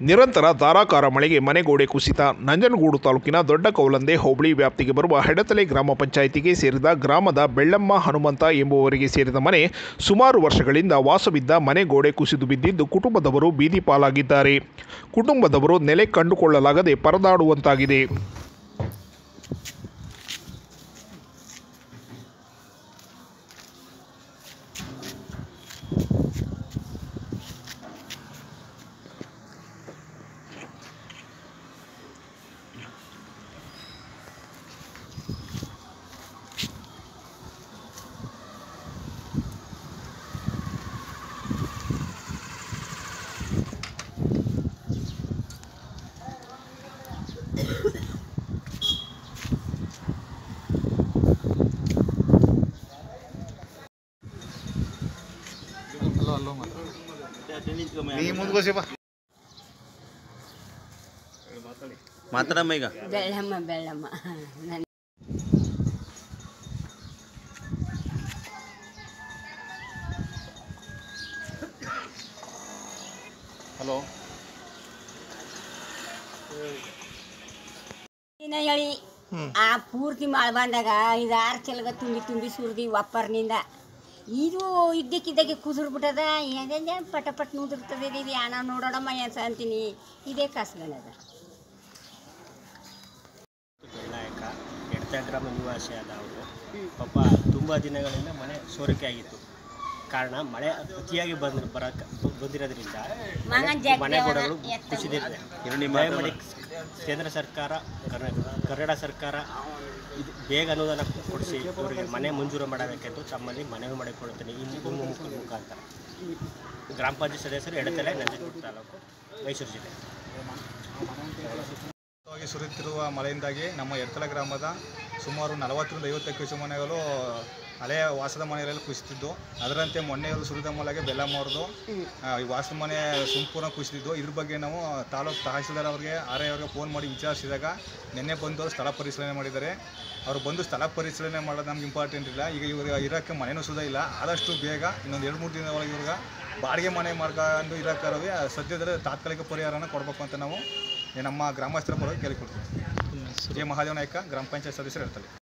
ನಿರಂತರ ಧಾರಾಕಾರ ಮಳೆಗೆ ಮನೆಗೋಡೆ ಕುಸಿತ ನಂಜನಗೂಡು ತಾಲೂಕಿನ ದೊಡ್ಡ ಕೌಲಂದೆ ಹೋಬಳಿ ವ್ಯಾಪ್ತಿಗೆ ಬರುವ ಹೆಡತಲೆ ಗ್ರಾಮ ಪಂಚಾಯಿತಿಗೆ ಸೇರಿದ ಗ್ರಾಮದ ಬೆಳ್ಳಮ್ಮ ಹನುಮಂತ ಎಂಬುವರಿಗೆ ಸೇರಿದ ಮನೆ ಸುಮಾರು ವರ್ಷಗಳಿಂದ ವಾಸವಿದ್ದ ಮನೆಗೋಡೆ ಕುಸಿದು ಬಿದ್ದಿದ್ದು ಕುಟುಂಬದವರು ಬೀದಿ ಪಾಲಾಗಿದ್ದಾರೆ ಕುಟುಂಬದವರು ನೆಲೆ ಕಂಡುಕೊಳ್ಳಲಾಗದೆ ಪರದಾಡುವಂತಾಗಿದೆ ನೀ ಮುಂದ್ಕೋಸಿ ಬಾ ಮಾತಾಡಮ್ಮ ಈಗ ಬೆಳ್ಳಮ್ಮ ಬೆಳ್ಳಮ್ಮ ನನ್ನ ಹಲೋ ದಿನ ಹೇಳಿ ಆ ಪೂರ್ತಿ ಮಳೆ ಬಂದಾಗ ಇದು ಆರು ಚೆಲ್ಗ ತುಂಬಿ ತುಂಬಿ ಸುರಿದಿ ಒಪ್ಪರ್ನಿಂದ ಇದು ಇದ್ದಕ್ಕಿದ್ದಾಗೆ ಕುದುರ್ಬಿಟ್ಟದ ಏನೇನೇ ಪಟ ಪಟ್ ನೂದಿರ್ತದೆ ಇದು ಯಾನ ನೋಡೋಣಮ್ಮ ಏನ್ಸ ಅಂತೀನಿ ಇದೇ ಕಸ್ಗಳದ ನಾಯಕ ಎಡತ ಗ್ರಾಮ ನಿವಾಸಿಯಾದ ಅವರು ಪಾಪ ತುಂಬ ದಿನಗಳಿಂದ ಮನೆ ಸೋರಿಕೆ ಆಗಿತ್ತು ಕಾರಣ ಮಳೆ ಅತಿಯಾಗಿ ಬಂದ ಬರಕ ಬಂದಿರೋದ್ರಿಂದ ಮಗನ್ ಜಾಗ ಮನೆ ಗೋಡೆಗಳು ಎತ್ತ ಕುಸಿದಿದೆ ಇರು ನಿಮ್ಮ ದಯಮಾಡಿ ಕೇಂದ್ರ ಸರ್ಕಾರ ಕರ್ನಾಟಕ ಕನ್ನಡ ಸರ್ಕಾರ ಇದು ಬೇಗ ಅನುದಾನ ಕೊಡಿಸಿ ಇವರಿಗೆ ಮನೆ ಮಂಜೂರು ಮಾಡಬೇಕೆಂದು ತಮ್ಮಲ್ಲಿ ಮನವಿ ಮಾಡಿಕೊಳ್ಳುತ್ತೇನೆ ಈ ನಿಮ್ಮ ಮುಖ ಮುಖಾಂತರ ಗ್ರಾಮ ಪಂಚಾಯತ್ ಸದಸ್ಯರು ಎಡತಲೆ ನಂಜನಗೂಡು ತಾಲೂಕು ಮೈಸೂರು ಜಿಲ್ಲೆ ವಾಗಿ ಸುರಿಯುತ್ತಿರುವ ಮಳೆಯಿಂದಾಗಿ ನಮ್ಮ ಎರ್ತಲ ಗ್ರಾಮದ ಸುಮಾರು ನಲವತ್ತರಿಂದ ಐವತ್ತು ಎಕರೆ ಮನೆಗಳು ಹಳೆಯ ವಾಸದ ಮನೆಗಳಲ್ಲಿ ಕುಸಿತಿದ್ದು ಅದರಂತೆ ಮೊನ್ನೆಯವರು ಸುರಿದ ಮಳೆಗೆ ಬೆಲ್ಲಮ್ಮ ಅವ್ರದ್ದು ಆ, ಈ ವಾಸದ ಮನೆ ಸಂಪೂರ್ಣ ಕುಸಿದಿದ್ದು ಇದ್ರ ಬಗ್ಗೆ ನಾವು ತಾಲೂಕು ತಹಸೀಲ್ದಾರ್ ಅವರಿಗೆ ಆರ್ ಐ ಅವ್ರಿಗೆ ಫೋನ್ ಮಾಡಿ ವಿಚಾರಿಸಿದಾಗ ನಿನ್ನೆ ಬಂದು ಸ್ಥಳ ಪರಿಶೀಲನೆ ಮಾಡಿದ್ದಾರೆ ಅವರು ಬಂದು ಸ್ಥಳ ಪರಿಶೀಲನೆ ಮಾಡೋದು ನಮ್ಗೆ ಇಂಪಾರ್ಟೆಂಟ್ ಇಲ್ಲ ಈಗ ಇವ್ರಿಗೆ ಇರೋಕ್ಕೆ ಮನೆಯೂ ಸುದ ಇಲ್ಲ ಆದಷ್ಟು ಬೇಗ ಇನ್ನೊಂದು ಎರಡು ಮೂರು ದಿನದ ಒಳಗೆ ಇವ್ರಿಗೆ ಬಾಡಿಗೆ ಮನೆ ಮಾಡ್ಕೊಂಡು ಇರೋಕ್ಕಾರವೇ ಸದ್ಯದಲ್ಲೇ ತಾತ್ಕಾಲಿಕ ಪರಿಹಾರನ ಕೊಡಬೇಕು ಅಂತ ನಾವು ಈ ನಮ್ಮ ಗ್ರಾಮಸ್ಥರ ಪರವಾಗಿ ಕೇಳಿಕೊಡ್ತೀವಿ ಜೆ ಮಹಾದೇವ ನಾಯ್ಕ ಗ್ರಾಮ ಪಂಚಾಯತ್ ಸದಸ್ಯರು ಇರ್ತಾರೆ